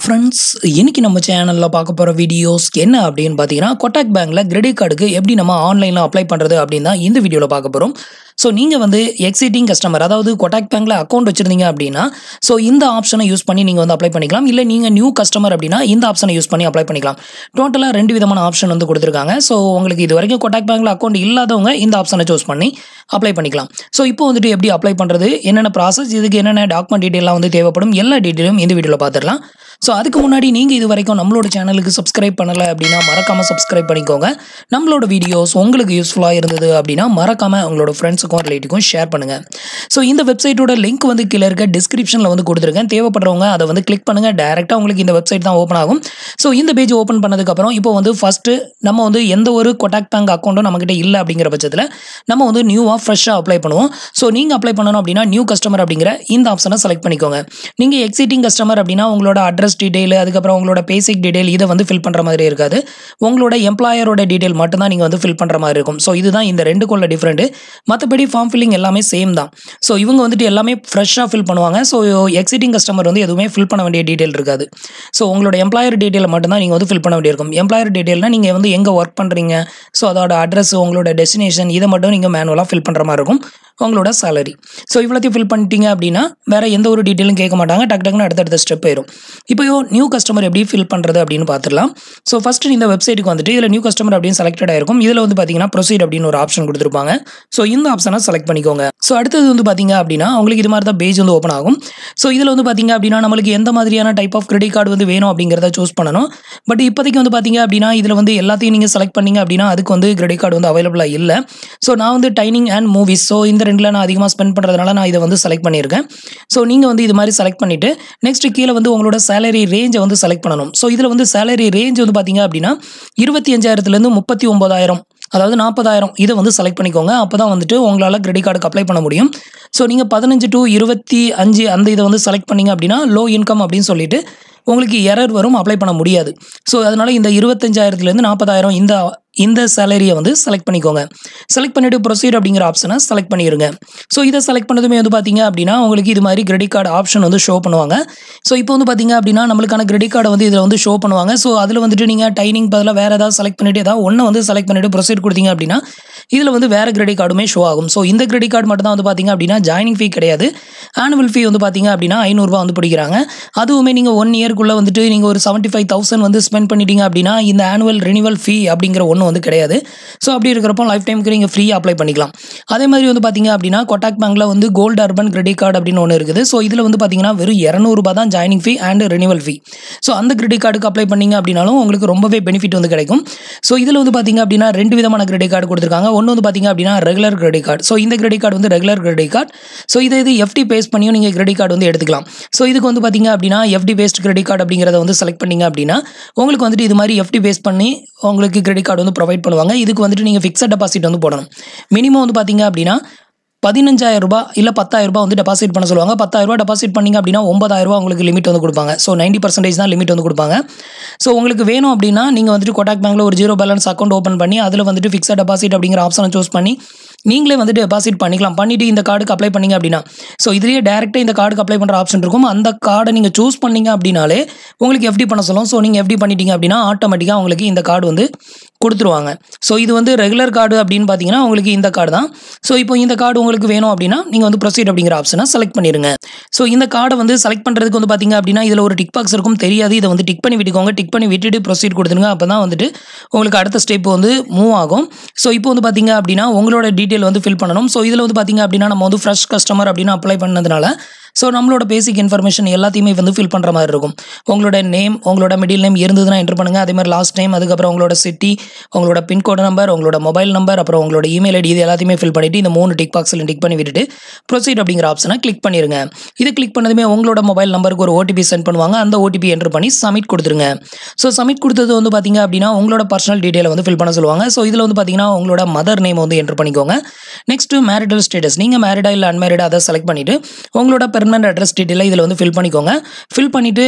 friends இன்னைக்கு நம்ம சேனலில் பார்க்க போகிற வீடியோஸ் என்ன அப்படின்னு பார்த்தீங்கன்னா கொட்டாக் பேங்க்கில் கிரெடிட் கார்டுக்கு எப்படி நம்ம ஆன்லைனில் அப்ளை பண்ணுறது அப்படின்னு தான் இந்த வீடியோவில் பார்க்க போகிறோம் ஸோ நீங்கள் வந்து எக்ஸிட்டிங் கஸ்டமர் அதாவது கொட்டாக் பேங்க்கில் அக்கௌண்ட் வச்சுருந்தீங்க அப்படின்னா ஸோ இந்த ஆப்ஷனை யூஸ் பண்ணி நீங்கள் வந்து அப்ளை பண்ணிக்கலாம் இல்லை நீங்கள் நியூ கஸ்டமர் அப்படின்னா இந்த ஆப்ஷனை யூஸ் பண்ணி அப்ளை பண்ணிக்கலாம் டோட்டலாக ரெண்டு விதமான ஆப்ஷன் வந்து கொடுத்துருக்காங்க ஸோ உங்களுக்கு இது வரைக்கும் கொட்டாக் பேங்க்கில் அக்கௌண்ட் இல்லாதவங்க இந்த ஆப்ஷனை சூஸ் பண்ணி அப்ளை பண்ணிக்கலாம் ஸோ இப்போ வந்துட்டு எப்படி அப்ளை பண்ணுறது என்னென்ன ப்ராசஸ் இதுக்கு என்னென்ன டாக்குமெண்ட் டீட்டெயிலாம் வந்து தேவைப்படும் எல்லா டீட்டெயிலும் இந்த வீடியோவில் பார்த்துடலாம் ஸோ அதுக்கு முன்னாடி நீங்கள் இது வரைக்கும் நம்மளோட சேனலுக்கு சப்ஸ்கிரைப் பண்ணலை அப்படின்னா மறக்காமல் சப்ஸ்கிரைப் பண்ணிக்கோங்க நம்மளோட வீடியோஸ் உங்களுக்கு யூஸ்ஃபுல்லாக இருந்தது அப்படின்னா மறக்காமல் உங்களோட ஃப்ரெண்ட்ஸுக்கும் ரிலேட்டிவ்க்கும் ஷேர் பண்ணுங்கள் ஸோ இந்த வெப்சைட்டோட லிங்க் வந்து கீழே இருக்க டிஸ்கிரிப்ஷனில் வந்து கொடுத்துருக்கேன் தேவைப்படுறவங்க அதை வந்து கிளிக் பண்ணுங்கள் டேரெக்டாக உங்களுக்கு இந்த வெப்சைட் தான் ஓப்பன் ஆகும் ஸோ இந்த பேஜ் ஓப்பன் பண்ணதுக்கப்புறம் இப்போ வந்து ஃபஸ்ட்டு நம்ம வந்து எந்த ஒரு கொட்டாக் பேங்க் அக்கௌண்ட்டும் நம்மக்கிட்ட இல்லை அப்படிங்கிற பட்சத்தில் நம்ம வந்து நியூவாக ஃப்ரெஷ்ஷாக அப்ளை பண்ணுவோம் ஸோ நீங்கள் அப்ளை பண்ணணும் அப்படின்னா நியூ கஸ்டமர் அப்படிங்கிற இந்த ஆப்ஷனை செலக்ட் பண்ணிக்கோங்க நீங்கள் எக்ஸிட்டிங் கஸ்டமர் அப்படின்னா உங்களோட அட்ரஸ் டீடைல் அதுக்கப்புறம் உங்களோட பேசிக் டீடைல் இதை வந்து ஃபில் பண்ணுற மாதிரி இருக்காது உங்களோட எம்ப்ளாயரோட டீடைல் மட்டும் தான் நீங்கள் வந்து ஃபில் பண்ணுற மாதிரி இருக்கும் ஸோ இதுதான் இந்த ரெண்டுக்குள்ள டிஃப்ரெண்ட்டு மற்றபடி ஃபார்ம் ஃபில்லிங் எல்லாமே சேம் தான் ஸோ இவங்க வந்துட்டு எல்லாமே ஃப்ரெஷ்ஷாக ஃபில் பண்ணுவாங்க ஸோ எக்ஸிட்டிங் கஸ்டமர் வந்து எதுவுமே ஃபில் பண்ண வேண்டிய டீடைல் இருக்காது ஸோ உங்களோட எம்ப்ளாயர் டீடைல் மட்டும்தான் நீங்கள் வந்து ஃபில் பண்ண வேண்டியிருக்கும் எம்ப்ளாயர் டீடைல்னால் நீங்கள் வந்து எங்கே ஒர்க் பண்ணுறீங்க ஸோ அதோட அட்ரஸ் உங்களோட டெஸ்டினேஷன் இதை மட்டும் நீங்கள் மேனுவலாக ஃபில் பண்ணுற மாதிரி இருக்கும் உங்களோட சேலரி ஸோ இவ்வளோத்தையும் ஃபில் பண்ணிட்டீங்க அப்படின்னா வேறு எந்த ஒரு டீட்டெயிலும் கேட்க மாட்டாங்க டக்கு டக்குன்னு அடுத்தடுத்த ஸ்டெப் போயிடும் இப்போ நியூ கஸ்டமர் எப்படி ஃபில் பண்ணுறது அப்படின்னு பார்த்துடலாம் ஸோ ஃபஸ்ட்டு இந்த வெப்சைட்டுக்கு வந்துட்டு இதில் நியூ கஸ்டமர் அப்படின்னு செலக்டட் ஆயிருக்கும் இதில் வந்து பார்த்தீங்கன்னா ப்ரொசீட் அப்படின்னு ஒரு ஆப்ஷன் கொடுத்துருப்பாங்க ஸோ இந்த ஆப்ஷனை செலக்ட் பண்ணிக்கோங்க ஸோ அடுத்தது வந்து பார்த்தீங்க அப்படின்னா உங்களுக்கு இது மாதிரி தான் பேஜ் வந்து ஓப்பன் ஆகும் ஸோ இதில் வந்து பார்த்தீங்க அப்படின்னா நம்மளுக்கு எந்த மாதிரியான டைப் ஆஃப் கிரெடிட் கார்டு வந்து வேணும் அப்படிங்கிறத சூஸ் பண்ணணும் பட் இப்போதைக்கு வந்து பார்த்தீங்க அப்படின்னா இதில் வந்து எல்லாத்தையும் நீங்கள் செலக்ட் பண்ணீங்க அப்படின்னா அதுக்கு வந்து கிரெடிட் கார்டு வந்து அவைலபிளாக இல்லை ஸோ நான் வந்து டைனிங் அண்ட் மூவிஸ் ஸோ இந்த ரெண்டில் நான் அதிகமாக ஸ்பெண்ட் பண்ணுறதுனால நான் இதை வந்து செலக்ட் பண்ணியிருக்கேன் ஸோ நீங்கள் வந்து இது மாதிரி செலக்ட் பண்ணிவிட்டு நெக்ஸ்ட் கீழே வந்து உங்களோட சேலரி ரேஞ்சை வந்து செலக்ட் பண்ணணும் ஸோ இதில் வந்து சேலரி ரேஞ்ச் வந்து பார்த்தீங்க அப்படின்னா இருபத்தி அஞ்சாயிரத்துலேருந்து முப்பத்தி ஒம்பதாயிரம் அதாவது நாற்பதாயிரம் இதை வந்து செலக்ட் பண்ணிக்கோங்க அப்போ தான் வந்துட்டு உங்களால் கிரெடிட் கார்டுக்கு அப்ளை பண்ண முடியும் ஸோ நீங்கள் பதினஞ்சு டு இருபத்தி அஞ்சு அந்த இதை வந்து செலக்ட் பண்ணீங்க அப்படின்னா லோ இன்கம் அப்படின்னு சொல்லிட்டு உங்களுக்கு எரர் வரும் அப்ளை பண்ண முடியாது ஸோ அதனால் இந்த இருபத்தஞ்சாயிரத்துலேருந்து நாற்பதாயிரம் இந்த இந்த சேலரியை வந்து செலக்ட் பண்ணிக்கோங்க செலக்ட் பண்ணிவிட்டு ப்ரொசீட் அப்படிங்கிற ஆப்ஷனை செலக்ட் பண்ணிடுங்க ஸோ இதை செலக்ட் பண்ணதுமே வந்து பார்த்தீங்க அப்படின்னா உங்களுக்கு இது மாதிரி கிரெடிட் கார்டு ஆப்ஷன் வந்து ஷோ பண்ணுவாங்க ஸோ இப்போ வந்து பார்த்தீங்க அப்படின்னா நம்மளுக்கான கிரெடிட் கார்டை வந்து இதில் வந்து ஷோ பண்ணுவாங்க ஸோ அதில் வந்துட்டு நீங்கள் டைனிங் பதிலாக வேறு ஏதாவது செலக்ட் பண்ணிவிட்டு ஏதாவது ஒன்று வந்து செலக்ட் பண்ணிவிட்டு ப்ரொசீட் கொடுத்தீங்க அப்படின்னா இதில் வந்து வேறு கிரெடிட் கார்டுமே ஷோ ஆகும் ஸோ இந்த கிரெடிட் கார்டு மட்டும் தான் வந்து பார்த்தீங்க அப்படின்னா ஜாயினிங் ஃபீ கிடையாது ஆனுவல் ஃபீ வந்து பார்த்தீங்க அப்படின்னா ஐநூறுரூவா வந்து பிடிக்கிறாங்க அதுவுமே நீங்கள் ஒன் இயர்க்குள்ளே வந்துட்டு நீங்கள் ஒரு செவன்ட்டி ஃபைவ் தௌசண்ட் வந்து ஸ்பெண்ட் பண்ணிட்டீங்க அப்படின்னா இந்த ஆனுவல் ரினிவல் ஃபீ அப்படிங்கிற ஒன்று வந்து கிடையாது ஸோ அப்படி இருக்கிறப்போ லைஃப் டைமுக்கு நீங்கள் ஃப்ரீயாக அப்ளை பண்ணிக்கலாம் அதே மாதிரி வந்து பார்த்தீங்க அப்படின்னா கொட்டாக் பேங்க்கில் வந்து கோல்டு அர்பன் கிரெடிட் கார்டு அப்படின்னு ஒன்று இருக்குது ஸோ இதில் வந்து பார்த்தீங்கன்னா வெறும் இரநூறுபா தான் joining fee and renewal fee so அந்த கிரெடிட் கார்டுக்கு அப்ளை பண்ணீங்க அப்படின்னாலும் உங்களுக்கு ரொம்பவே பெனிஃபிட் வந்து கிடைக்கும் ஸோ இதில் வந்து பார்த்தீங்க அப்படின்னா ரெண்டு விதமான கிரெடிட் கார்டு கொடுத்துருக்காங்க ஒன்று வந்து பார்த்தீங்க அப்படின்னா ரெகுலர் கிரெடிட் கார்டு ஸோ இந்த கிரெடிட் கார்டு வந்து ரெகுலர் கிரெடிட் கார்டு ஸோ இதை இது எஃப்டி பேஸ் பண்ணியும் நீங்கள் கிரெடிட் கார்டு வந்து எடுத்துக்கலாம் ஸோ இதுக்கு வந்து பார்த்தீங்க அப்படின்னா எஃப்டி பேஸ்ட் கிரெடிட் கார்டு அப்படிங்கிறத வந்து செலக்ட் பண்ணீங்க அப்படின்னா உங்களுக்கு வந்துட்டு இது மாதிரி எஃப்டி பேஸ் பண்ணி உங்களுக்கு கிரெடிட் கார்டு வந்து ப்ரொவைட் பண்ணுவாங்க இதுக்கு வந்துட்டு நீங்கள் ஃபிக்ஸட் டெபாசிட் வந்து போடணும் மினிமம் வந்து பார்த்தீங்க அப்படின்னா பதினஞ்சாயிரம் ரூபாய் இல்லை பத்தாயிரம் ரூபாய் வந்து டெபாசிட் பண்ண சொல்லுவாங்க பத்தாயிரம் ரூபாய் டெபாசிட் பண்ணிங்க அப்படின்னா ஒன்பதாயிரம் ரூபாய் உங்களுக்கு லிமிட் வந்து கொடுப்பாங்க ஸோ நைன்டி பர்சன்டேஜ் தான் லிமிட் வந்து கொடுப்பாங்க ஸோ உங்களுக்கு வேணும் அப்படின்னா நீங்கள் வந்துட்டு கொட்டாக் பேங்க்கில் ஒரு ஜீரோ பேலன்ஸ் அக்கௌண்ட் ஓப்பன் பண்ணி அதில் வந்துட்டு ஃபிக்ஸட் டெபாசிட் அப்படிங்கிற ஆப்ஷனை சூஸ் பண்ணி நீங்களே வந்துட்டு டெபாசிட் பண்ணிக்கலாம் பண்ணிவிட்டு இந்த கார்டுக்கு அப்ளை பண்ணிங்க அப்படின்னா ஸோ இதுலேயே டேரெக்டாக இந்த கார்டுக்கு அப்ளை பண்ணுற ஆப்ஷன் இருக்கும் அந்த கார்டை நீங்கள் சூஸ் பண்ணீங்க அப்படின்னாலே உங்களுக்கு எஃப்டி பண்ண சொல்லும் ஸோ நீங்கள் எஃப்டி பண்ணிட்டீங்க அப்படின்னா ஆட்டோமேட்டிக்காக உங்களுக்கு இந்த கார்டு வந்து கொடுத்துருவாங்க ஸோ இது வந்து ரெகுலர் கார்டு அப்படின்னு பார்த்தீங்கன்னா உங்களுக்கு இந்த கார்டு தான் ஸோ இப்போ இந்த கார்டு உங்களுக்கு வேணும் அப்படின்னா நீங்கள் வந்து ப்ரொசீட் அப்படிங்கிற ஆப்ஷனை செலக்ட் பண்ணிடுங்க ஸோ இந்த கார்டை வந்து செலக்ட் பண்ணுறதுக்கு வந்து பார்த்தீங்க அப்படின்னா இதில் ஒரு டிக் பாக்ஸ் இருக்கும் தெரியாது இதை வந்து டிக் பண்ணி விட்டுக்கோங்க டிக் பண்ணி விட்டுட்டு ப்ரொசீட் கொடுத்துருங்க அப்போ தான் வந்துட்டு உங்களுக்கு அடுத்த ஸ்டெப் வந்து மூவ் ஆகும் ஸோ இப்போ வந்து பார்த்தீங்க அப்படின்னா உங்களோட டீட்டெயில் வந்து ஃபில் பண்ணணும் ஸோ இதில் வந்து பார்த்தீங்க அப்படின்னா நம்ம வந்து ஃப்ரெஷ் கஸ்டமர் அப்படின்னு அப்ளை பண்ணதுனால ஸோ நம்மளோட பேசிக் இன்ஃபர்மேஷன் எல்லாத்தையுமே வந்து ஃபில் பண்ணுற மாதிரி இருக்கும் உங்களோட நேம் உங்களோட மிடில் நேம் இருந்ததுன்னா என்டர் பண்ணுங்கள் அதே மாதிரி லாஸ்ட் நேம் அதுக்கப்புறம் உங்களோட சிட்டி உங்களோட பின்கோடு நம்பர் உங்களோட மொபைல் நம்பர் அப்புறம் உங்களோட இமெயில் ஐடி இது எல்லாத்தையுமே ஃபில் பண்ணிவிட்டு இந்த மூணு டிக் பாக்ஸில் டிக் பண்ணி விட்டுட்டு ப்ரொசீட் அப்படிங்கிற ஆப்ஷனை கிளிக் பண்ணிடுங்க இது கிளிக் பண்ணதுமே உங்களோட மொபைல் நம்பருக்கு ஒரு ஓடிபி சென்ட் பண்ணுவாங்க அந்த ஓடிபி என்டர் பண்ணி சப்மிட் கொடுத்துருங்க ஸோ சப்மிட் கொடுத்தது வந்து பார்த்தீங்க அப்படின்னா உங்களோட பர்சனல் டீட்டெயிலை வந்து ஃபில் பண்ண சொல்லுவாங்க ஸோ இதில் வந்து பார்த்தீங்கன்னா உங்களோட மதர் நேம் வந்து என்டர் பண்ணிக்கோங்க நெக்ஸ்ட்டு மேரிடல் ஸ்டேட்டஸ் நீங்கள் மேரிடா இல்லை அன்மேரிடா அதை செலக்ட் பண்ணிவிட்டு உங்களோட பெர்மனன்ட் அட்ரஸ் டீட்டெயிலை இதில் வந்து ஃபில் பண்ணிக்கோங்க ஃபில் பண்ணிவிட்டு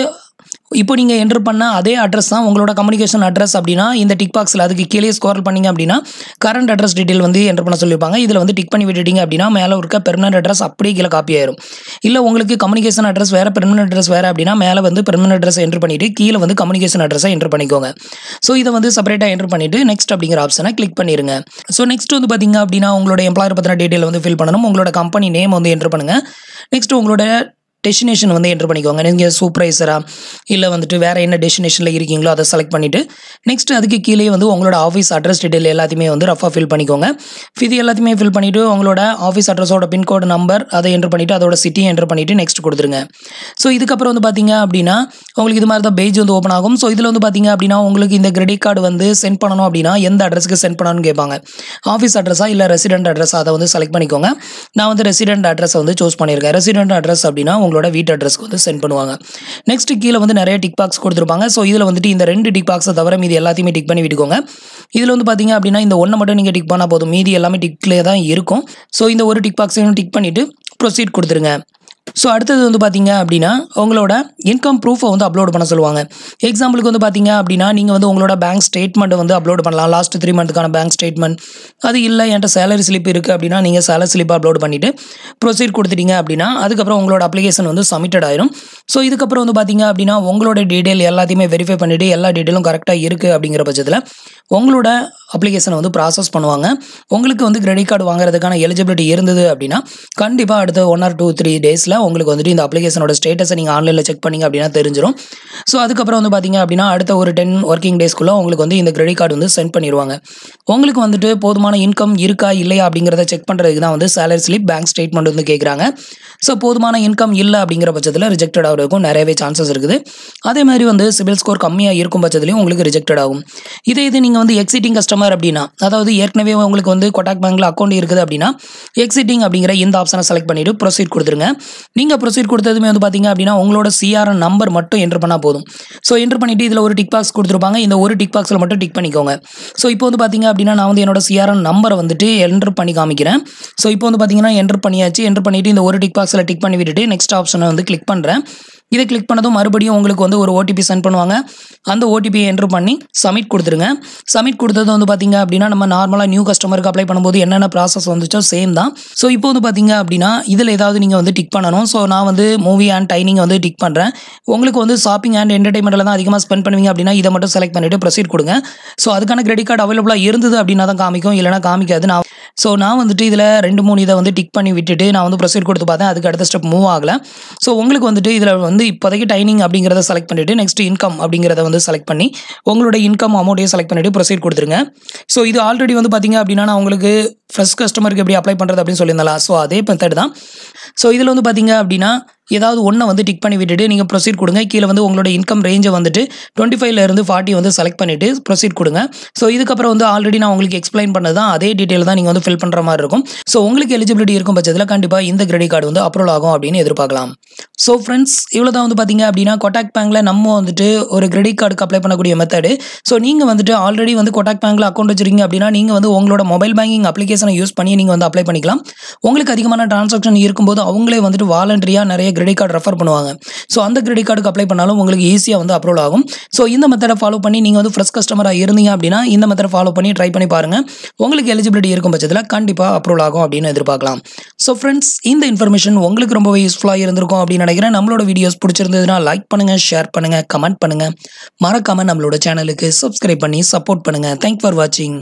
இப்போ நீங்கள் என்ட்ரு பண்ண அதே அட்ரஸ் தான் உங்களோட கம்யூனிகேஷன் அட்ரஸ் அப்படின்னா இந்த டிக் பாக்ஸில் அதுக்கு கீழே ஸ்கோர் பண்ணீங்க அப்படின்னா கரண்ட் அட்ரஸ் டீட்டெயில் வந்து என்ட்ரு பண்ண சொல்லியிருப்பாங்க இதில் வந்து டிக் பண்ணி விட்டுட்டீங்க அப்படின்னா மேலே இருக்க பெர்மனன்ட் அட்ரஸ் அப்படியே கீழே காப்பி ஆயிரும் இல்லை உங்களுக்கு கம்யூனிகேஷன் அட்ரஸ் வேறு பெர்மனன்ட் அட்ரஸ் வேறு அப்படின்னா மேலே வந்து பெர்மனன்ட் அட்ரஸ் என்ட்ரு பண்ணிவிட்டு கீழே வந்து கம்யூனிகேஷன் அட்ரஸை என்ட்ரு பண்ணிக்கோங்க ஸோ இதை வந்து செப்பரேட்டாக என்ட்ரு பண்ணிவிட்டு நெக்ஸ்ட் அப்படிங்கிற ஆப்ஷனை கிளிக் பண்ணிடுங்க ஸோ நெக்ஸ்ட் வந்து பார்த்தீங்க அப்படின்னா உங்களோட எம்ப்ளாயர் பற்றின டீட்டெயில் வந்து ஃபில் பண்ணணும் உங்களோட கம்பெனி நேம் வந்து என்ட்ரு பண்ணுங்கள் நெக்ஸ்ட் உங்களோட டெஸ்டினேஷன் வந்து என்ட்ரு பண்ணிக்கோங்க நீங்கள் சூப்பர்வைசரா இல்லை வந்துட்டு வேறு என்ன டெஸ்டினேஷனில் இருக்கீங்களோ அதை செலக்ட் பண்ணிவிட்டு நெக்ஸ்ட் அதுக்கு கீழே வந்து உங்களோட ஆஃபீஸ் அட்ரஸ் டீட்டெயில் எல்லாத்தையுமே வந்து ரஃபாக ஃபில் பண்ணிக்கோங்க இது எல்லாத்தையுமே ஃபில் பண்ணிவிட்டு உங்களோட ஆஃபீஸ் அட்ரஸோட பின்கோடு நம்பர் அதை என்ட்ரு பண்ணிவிட்டு அதோட சிட்டி என்ட்ரு பண்ணிவிட்டு நெக்ஸ்ட் கொடுத்துருங்க ஸோ இதுக்கப்புறம் வந்து பார்த்தீங்க அப்படின்னா உங்களுக்கு இது மாதிரி தான் பேஜ் வந்து ஓப்பன் ஆகும் ஸோ இதில் வந்து பார்த்தீங்க அப்படின்னா உங்களுக்கு இந்த கிரெடிட் கார்டு வந்து சென்ட் பண்ணணும் அப்படின்னா எந்த அட்ரஸுக்கு சென்ட் பண்ணணும்னு கேட்பாங்க ஆஃபீஸ் அட்ரஸா இல்லை ரெசிடென்ட் அட்ரஸ் அதை வந்து செலக்ட் பண்ணிக்கோங்க நான் வந்து ரெசிடென்ட் அட்ரஸை வந்து சூஸ் பண்ணியிருக்கேன் ரெசிடென்ட் அட்ரஸ் அப்படின்னா உங்களோட வீட்டு அட்ரஸ்க்கு வந்து சென்ட் பண்ணுவாங்க நெக்ஸ்ட் கீழே வந்து நிறைய டிக் பாக்ஸ் கொடுத்துருப்பாங்க ஸோ இதில் வந்துட்டு இந்த ரெண்டு டிக் பாக்ஸை தவிர மீதி எல்லாத்தையுமே டிக் பண்ணி விட்டுக்கோங்க இதில் வந்து பார்த்தீங்க அப்படின்னா இந்த ஒன்றை மட்டும் நீங்கள் டிக் பண்ணால் போதும் மீதி எல்லாமே டிக்லேயே தான் இருக்கும் ஸோ இந்த ஒரு டிக் பாக்ஸையும் டிக் பண்ணிவிட்டு ப்ரொசீட் கொடுத்துருங்க ஸோ அடுத்தது வந்து பார்த்தீங்க அப்படின்னா உங்களோட இன்கம் ப்ரூஃபை வந்து அப்லோட் பண்ண சொல்லுவாங்க எக்ஸாம்பிளுக்கு வந்து பார்த்தீங்க அப்படின்னா நீங்கள் வந்து உங்களோட பேங்க் ஸ்டேட்மெண்ட்டை வந்து அப்லோட் பண்ணலாம் லாஸ்ட் த்ரீ மந்த்துக்கான பேங்க் ஸ்டேட்மெண்ட் அது இல்லை என்கிட்ட சேலரி ஸ்லிப் இருக்குது அப்படின்னா நீங்கள் சேலரி ஸ்லிப் அப்லோட் பண்ணிவிட்டு ப்ரொசீட் கொடுத்துட்டீங்க அப்படின்னா அதுக்கப்புறம் உங்களோட அப்ளிகேஷன் வந்து சப்மிட்டட் ஆயிரும் ஸோ இதுக்கப்புறம் வந்து பார்த்தீங்க அப்படின்னா உங்களோட டீட்டெயில் எல்லாத்தையுமே வெரிஃபை பண்ணிவிட்டு எல்லா டீட்டெயிலும் கரெக்டாக இருக்குது அப்படிங்கிற பட்சத்தில் உங்களோட அப்ளிகேஷனை வந்து ப்ராசஸ் பண்ணுவாங்க உங்களுக்கு வந்து கிரெடிட் கார்டு வாங்குறதுக்கான எலிஜிபிலிட்டி இருந்தது அப்படின்னா கண்டிப்பாக அடுத்த ஒன் ஆர் டூ த்ரீ டேஸில் உங்களுக்கு வந்துட்டு இந்த அப்ளிகேஷனோட ஸ்டேட்டஸை நீங்கள் ஆன்லைனில் செக் பண்ணீங்க அப்படின்னா தெரிஞ்சிடும் ஸோ அதுக்கப்புறம் வந்து பார்த்தீங்க அப்படின்னா அடுத்த ஒரு டென் ஒர்க்கிங் டேஸ்க்குள்ளே உங்களுக்கு வந்து இந்த கிரெடிட் கார்டு வந்து சென்ட் பண்ணிடுவாங்க உங்களுக்கு வந்துட்டு போதுமான இன்கம் இருக்கா இல்லையா அப்படிங்கிறத செக் பண்ணுறதுக்கு தான் வந்து சேலரி ஸ்லிப் பேங்க் ஸ்டேட்மெண்ட் வந்து கேட்குறாங்க ஸோ போதுமான இன்கம் இல்லை அப்படிங்கிற பட்சத்தில் ரிஜெக்டட் ஆகிறதுக்கும் நிறையவே சான்சஸ் இருக்குது அதே மாதிரி வந்து சிபில் ஸ்கோர் கம்மியாக இருக்கும் பட்சத்துலையும் உங்களுக்கு ரிஜெக்டட் ஆகும் இதே இது நீங்கள் வந்து எக்ஸிட்டிங் கஸ்டமர் அப்படின்னா அதாவது ஏற்கனவே உங்களுக்கு வந்து கொட்டாக் பேங்க்கில் அக்கௌண்ட் இருக்குது அப்படின்னா எக்ஸிட்டிங் அப்படிங்கிற இந்த ஆப்ஷனை செலக்ட் பண்ணிவிட்டு ப்ரொசீட் கொடுத்துருங்க நீங்கள் ப்ரொசீட் கொடுத்ததுமே வந்து பார்த்தீங்க அப்படின்னா உங்களோட சிஆர்என் நம்பர் மட்டும் என்ட்ரு பண்ணால் போதும் ஸோ என்ட்ரு பண்ணிவிட்டு இதில் ஒரு டிக் பாக்ஸ் கொடுத்துருப்பாங்க இந்த ஒரு டிக் பாக்ஸில் மட்டும் டிக் பண்ணிக்கோங்க ஸோ இப்போ வந்து பார்த்தீங்க அப்படின்னா நான் வந்து என்னோட சிஆர்என் நம்பரை வந்துட்டு என்ட்ரு பண்ணி காமிக்கிறேன் ஸோ இப்போ வந்து பார்த்தீங்கன்னா என்ட்ரு பண்ணியாச்சு என்ட்ரு பண்ணிவிட்டு இந்த ஒரு டிக் பாக்ஸில் டிக் பண்ணி விட்டுட்டு நெக்ஸ்ட் ஆப்ஷனை வந்து கிளிக் பண்ணுறேன் இதை கிளிக் பண்ணதும் மறுபடியும் உங்களுக்கு வந்து ஒரு ஓடிபி சென்ட் பண்ணுவாங்க அந்த ஓடிபியை என்ட்ரு பண்ணி சப்மிட் கொடுத்துருங்க சப்மிட் கொடுத்தது வந்து பார்த்தீங்க அப்படின்னா நம்ம நார்மலாக நியூ கஸ்டமருக்கு அப்ளை பண்ணும்போது என்னென்ன ப்ராசஸ் வந்துச்சோ சேம் தான் ஸோ இப்போ வந்து பார்த்தீங்க அப்படின்னா இதில் ஏதாவது நீங்கள் வந்து டிக் பண்ணணும் ஸோ நான் வந்து மூவி அண்ட் டைனிங் வந்து டிக் பண்ணுறேன் உங்களுக்கு வந்து ஷாப்பிங் அண்ட் என்டர்டைன்மெண்ட்டில் தான் அதிகமாக ஸ்பெண்ட் பண்ணுவீங்க அப்படின்னா இதை மட்டும் செலக்ட் பண்ணிவிட்டு ப்ரொசீட் கொடுங்க ஸோ அதுக்கான கிரெடிட் கார்டு அவைலபிளாக இருந்தது அப்படின்னா தான் காமிக்கும் இல்லைனா காமிக்காது நான் ஸோ நான் வந்துட்டு இதில் ரெண்டு மூணு இதை வந்து டிக் பண்ணி விட்டுட்டு நான் வந்து ப்ரொசீட் கொடுத்து பார்த்தேன் அதுக்கு அடுத்த ஸ்டெப் மூவ் ஆகலை ஸோ உங்களுக்கு வந்துட்டு இதில் வந்து இப்போதைக்கு டைனிங் அப்படிங்கிறத செலக்ட் பண்ணிவிட்டு நெக்ஸ்ட் இன்கம் அப்படிங்கிறத வந்து செலக்ட் பண்ணி உங்களோட இன்கம் அமௌண்ட்டையும் செலக்ட் பண்ணிவிட்டு ப்ரொசீட் கொடுத்துருங்க ஸோ இது ஆல்ரெடி வந்து பார்த்தீங்க அப்படின்னா நான் உங்களுக்கு ஃபஸ்ட் கஸ்டமருக்கு எப்படி அப்ளை பண்ணுறது அப்படின்னு சொல்லியிருந்தலாம் ஸோ அதே மெத்தட் தான் ஸோ இதில் வந்து பார்த்தீங்க அப்படின்னா ஏதாவது ஒன்றை வந்து டிக் பண்ணி விட்டுட்டு நீங்கள் ப்ரொசீட் கொடுங்க கீழே வந்து உங்களோட இன்கம் ரேஞ்சை வந்துட்டு டுவெண்ட்டி ஃபைவ்லேருந்து ஃபார்ட்டி வந்து செலக்ட் பண்ணிவிட்டு ப்ரொசீட் கொடுங்க ஸோ இதுக்கப்புறம் வந்து ஆல்ரெடி நான் உங்களுக்கு எக்ஸ்பிளைன் பண்ணது தான் அதே டீட்டெயில் தான் நீங்கள் வந்து ஃபில் பண்ணுற மாதிரி இருக்கும் ஸோ உங்களுக்கு எலிஜிபிலிட்டி இருக்கும் பட்சத்தில் கண்டிப்பாக இந்த கிரெடிட் கார்டு வந்து அப்ரூவல் ஆகும் அப்படின்னு எதிர்பார்க்கலாம் ஸோ ஃப்ரெண்ட்ஸ் இவ்வளோ தான் வந்து பார்த்தீங்க அப்படின்னா கொட்டாக் பேங்க்கில் நம்ம வந்துட்டு ஒரு கிரெடிட் கார்டுக்கு அப்ளை பண்ணக்கூடிய மெத்தடு ஸோ நீங்கள் வந்துட்டு ஆல்ரெடி வந்து கொட்டாக் பேங்க்கில் அக்கௌண்ட் வச்சிருக்கீங்க அப்படின்னா நீங்கள் வந்து உங்களோட மொபைல் பேங்கிங் அப்ளிகேஷனை யூஸ் பண்ணி நீங்கள் வந்து அப்ளை பண்ணிக்கலாம் உங்களுக்கு அதிகமான டிரான்சாக்ஷன் இருக்கும்போது அவங்களே வந்துட்டு வாலண்டரியாக நிறைய கிரெடிட் கார்டு ரெஃபர் பண்ணுவாங்க ஸோ அந்த கிரெடிட் கார்டுக்கு அப்ளை பண்ணாலும் உங்களுக்கு ஈஸியாக வந்து அப்ரூவல் ஆகும் ஸோ இந்த மெத்தடை ஃபாலோ பண்ணி நீங்கள் வந்து ஃப்ரெஷ் கஸ்டமராக இருந்தீங்க அப்படின்னா இந்த மெத்தடை ஃபாலோ பண்ணி ட்ரை பண்ணி பாருங்கள் உங்களுக்கு எலிஜிபிலிட்டி இருக்கும் பட்சத்தில் கண்டிப்பாக அப்ரூவல் ஆகும் அப்படின்னு எதிர்பார்க்கலாம் ஸோ ஃப்ரெண்ட்ஸ் இந்த இன்ஃபர்மேஷன் உங்களுக்கு ரொம்பவே யூஸ்ஃபுல்லாக இருந்திருக்கும் அப்படின்னு நினைக்கிறேன் நம்மளோட வீடியோஸ் பிடிச்சிருந்ததுன்னா லைக் பண்ணுங்கள் ஷேர் பண்ணுங்கள் கமெண்ட் பண்ணுங்கள் மறக்காமல் நம்மளோட சேனலுக்கு சப்ஸ்கிரைப் பண்ணி சப்போர்ட் பண்ணுங்கள் தேங்க் ஃபார் வாட்சிங்